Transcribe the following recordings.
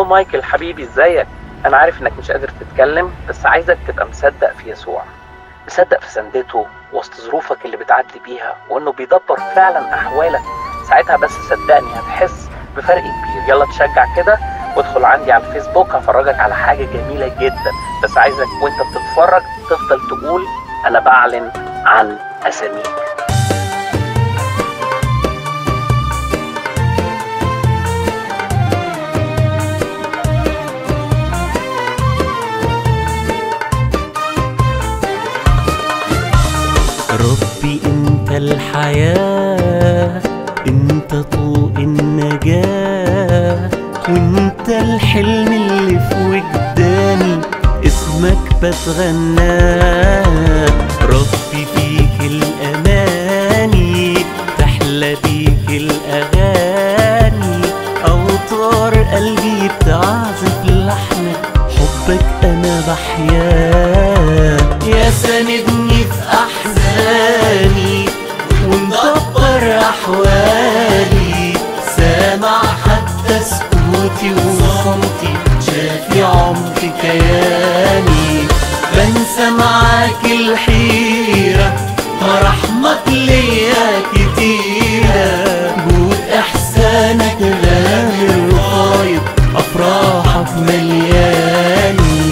مايكل حبيبي ازيك انا عارف انك مش قادر تتكلم بس عايزك تبقى مصدق في يسوع مصدق في سندته وسط ظروفك اللي بتعدي بيها وانه بيدبر فعلا احوالك ساعتها بس صدقني هتحس بفرق كبير يلا تشجع كده وادخل عندي على الفيسبوك هفرجك على حاجة جميلة جدا بس عايزك وانت بتتفرج تفضل تقول انا بعلن عن اساميك ربي انت الحياة انت طوق النجاة وانت الحلم اللي في وجداني اسمك بتغناه ربي فيك الاماني تحلى بيك الاغاني اوتار قلبي بتعزف لحن حبك انا بحياه يا ساندني في احزاني ومدبر احوالي سامع حتى سكوتي وصمتي شافي عمق كياني بنسى معاك الحيرة رحمك ليا كتيرة جود احسانك غامر وفايض افراحك ملياني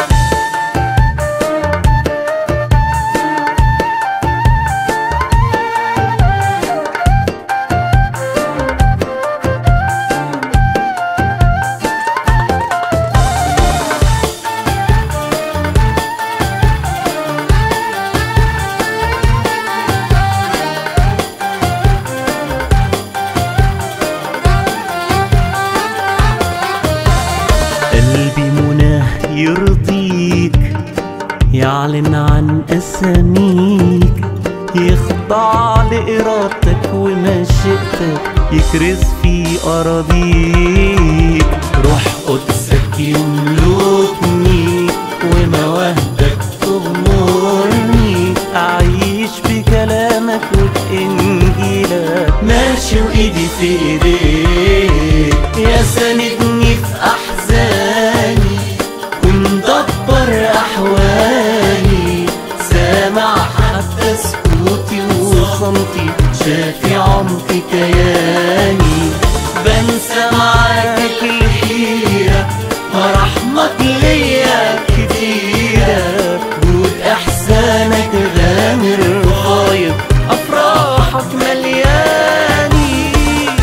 قلبي مناه يرضيك يعلن عن أساميك يخضع لإرادتك ومشيئتك يكرز في أراضيك روح قدسك يملكني ومواهبك تغمرني أعيش بكلامك وبإنجيلك ماشي وإيدي في إيديك يا ساندني في أحزاني ومدبر أحوالي سامع حتى سكوتي وصمتي شافي عمق كياني بنسى معاك الحيرة رحمك ليا كتيرة جود إحسانك غامر فايض أفراحك ملياني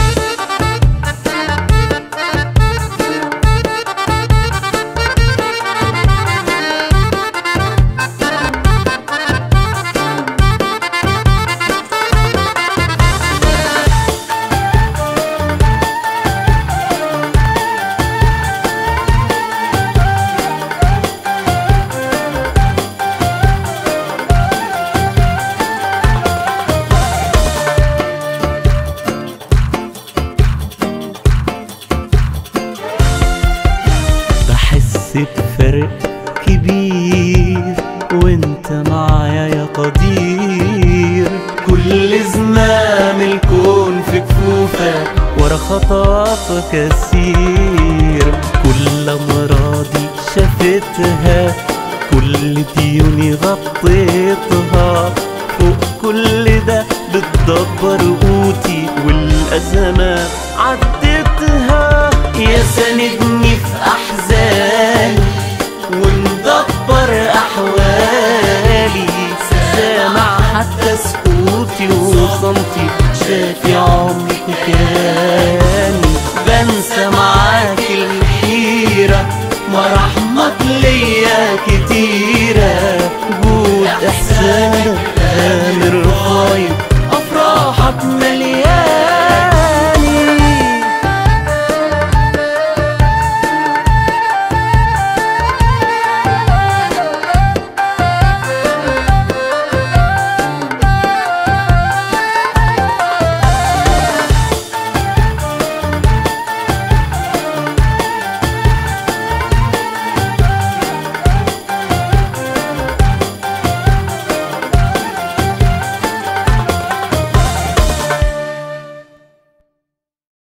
بحس بفرق كبير وانت معايا يا قدير كل زمام الكون في كفوفك ورا خطواتك اسير كل امراضي شفتها كل ديوني غطيتها فوق كل ده بتدبر قوتي والازمات عديتها يا ساندني في احزاني ومدبر احوالي سامع حتى سكوتي وصمتي شافي عمري كياني بنسى معاك الحيرة ما رحمك ليا كتير